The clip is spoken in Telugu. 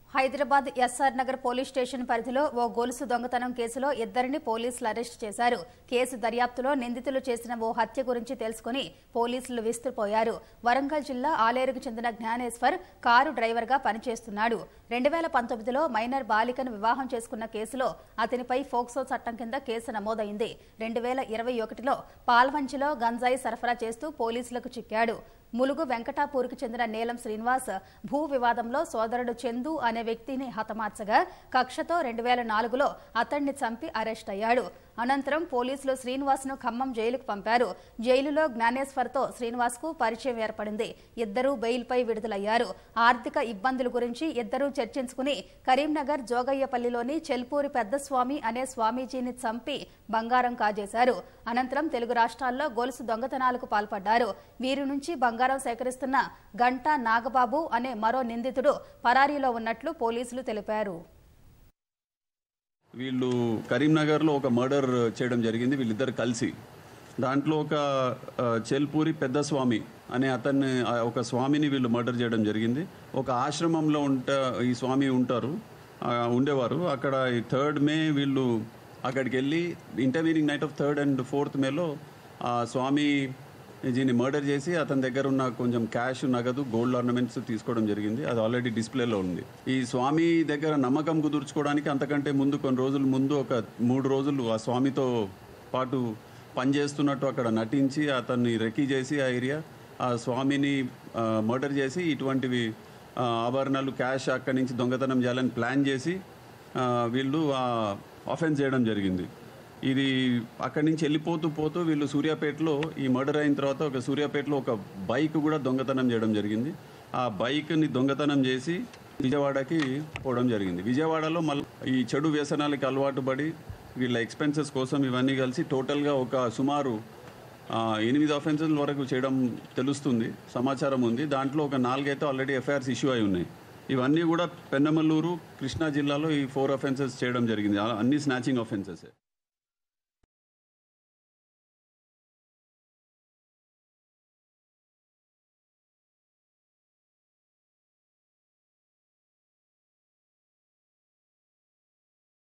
Hyderabad SR Nagar police station పరిధిలో ఓ గొలుసు దొంగతనం కేసులో ఇద్దరిని పోలీసులు అరెస్ట్ చేశారు కేసు దర్యాప్తులో నిందితులు చేసిన ఓ హత్య గురించి తెలుసుకుని పోలీసులు విస్తుపోయారు వరంగల్ జిల్లా ఆలేరుకు చెందిన జ్ఞానేశ్వర్ కారు డ్రైవర్గా పనిచేస్తున్నాడు రెండు వేల పంతొమ్మిదిలో మైనర్ బాలికను వివాహం చేసుకున్న కేసులో అతనిపై ఫోక్సో చట్టం కింద కేసు నమోదైంది రెండు వేల ఇరవై ఒకటిలో పాల్వంచిలో గంజాయి సరఫరా చేస్తూ పోలీసులకు చిక్కాడు ములుగు వెంకటాపూర్కు చెందిన నీలం శ్రీనివాస్ భూ వివాదంలో సోదరుడు చందు అనే వ్యక్తిని హతమార్చగా కక్షతో రెండు వేల నాలుగులో అతన్ని చంపి అరెస్ట్ అయ్యాడు అనంతరం పోలీసులు శ్రీనివాస్ ను ఖమ్మం జైలుకు పంపారు జైలులో జ్ఞానేశ్వర్తో శ్రీనివాస్ కు పరిచయం ఏర్పడింది ఇద్దరూ బెయిల్పై విడుదలయ్యారు ఆర్థిక ఇబ్బందుల గురించి ఇద్దరూ చర్చించుకుని కరీంనగర్ జోగయ్యపల్లిలోని చెల్పూరి పెద్దస్వామి అనే స్వామీజీని చంపి బంగారం కాజేశారు అనంతరం తెలుగు రాష్ట్రాల్లో గొలుసు దొంగతనాలకు పాల్పడ్డారు వీరి నుంచి బంగారం సేకరిస్తున్న గంటా నాగబాబు అనే మరో నిందితుడు పరారీలో ఉన్నట్లు పోలీసులు తెలిపారు వీళ్ళు కరీంనగర్లో ఒక మర్డర్ చేయడం జరిగింది వీళ్ళిద్దరు కలిసి దాంట్లో ఒక ఆ, చెల్పూరి పెద్ద స్వామి అనే అతన్ని ఆ, ఒక స్వామిని వీళ్ళు మర్డర్ చేయడం జరిగింది ఒక ఆశ్రమంలో ఉంట ఈ స్వామి ఉంటారు ఆ, ఉండేవారు అక్కడ ఈ థర్డ్ మే వీళ్ళు అక్కడికి వెళ్ళి intervening night of third and fourth మేలో ఆ స్వామి దీన్ని మర్డర్ చేసి అతని దగ్గర ఉన్న కొంచెం క్యాష్ నగదు గోల్డ్ ఆర్నమెంట్స్ తీసుకోవడం జరిగింది అది ఆల్రెడీ డిస్ప్లేలో ఉంది ఈ స్వామి దగ్గర నమ్మకం కుదుర్చుకోవడానికి అంతకంటే ముందు కొన్ని రోజుల ముందు ఒక మూడు రోజులు ఆ స్వామితో పాటు పనిచేస్తున్నట్టు అక్కడ నటించి అతన్ని రెక్కీ చేసి ఆ ఏరియా ఆ స్వామిని మర్డర్ చేసి ఇటువంటివి ఆ, ఆభరణాలు క్యాష్ అక్కడి నుంచి దొంగతనం చేయాలని ప్లాన్ చేసి ఆ, వీళ్ళు ఆఫెన్స్ చేయడం జరిగింది ఇది అక్కడి నుంచి వెళ్ళిపోతూ పోతూ వీళ్ళు సూర్యాపేటలో ఈ మర్డర్ అయిన తర్వాత ఒక సూర్యాపేటలో ఒక బైక్ కూడా దొంగతనం చేయడం జరిగింది ఆ బైక్ని దొంగతనం చేసి విజయవాడకి పోవడం జరిగింది విజయవాడలో మళ్ళీ ఈ చెడు వ్యసనాలకి అలవాటు పడి వీళ్ళ ఎక్స్పెన్సెస్ కోసం ఇవన్నీ కలిసి టోటల్గా ఒక సుమారు ఆ, ఎనిమిది అఫెన్సెస్ వరకు చేయడం తెలుస్తుంది సమాచారం ఉంది దాంట్లో ఒక నాలుగైతే ఆల్రెడీ ఎఫ్ఐఆర్స్ ఇష్యూ అయి ఉన్నాయి ఇవన్నీ కూడా పెన్నమల్లూరు కృష్ణా జిల్లాలో ఈ ఫోర్ అఫెన్సెస్ చేయడం జరిగింది ఆ- అన్ని స్నాచింగ్ అఫెన్సెస్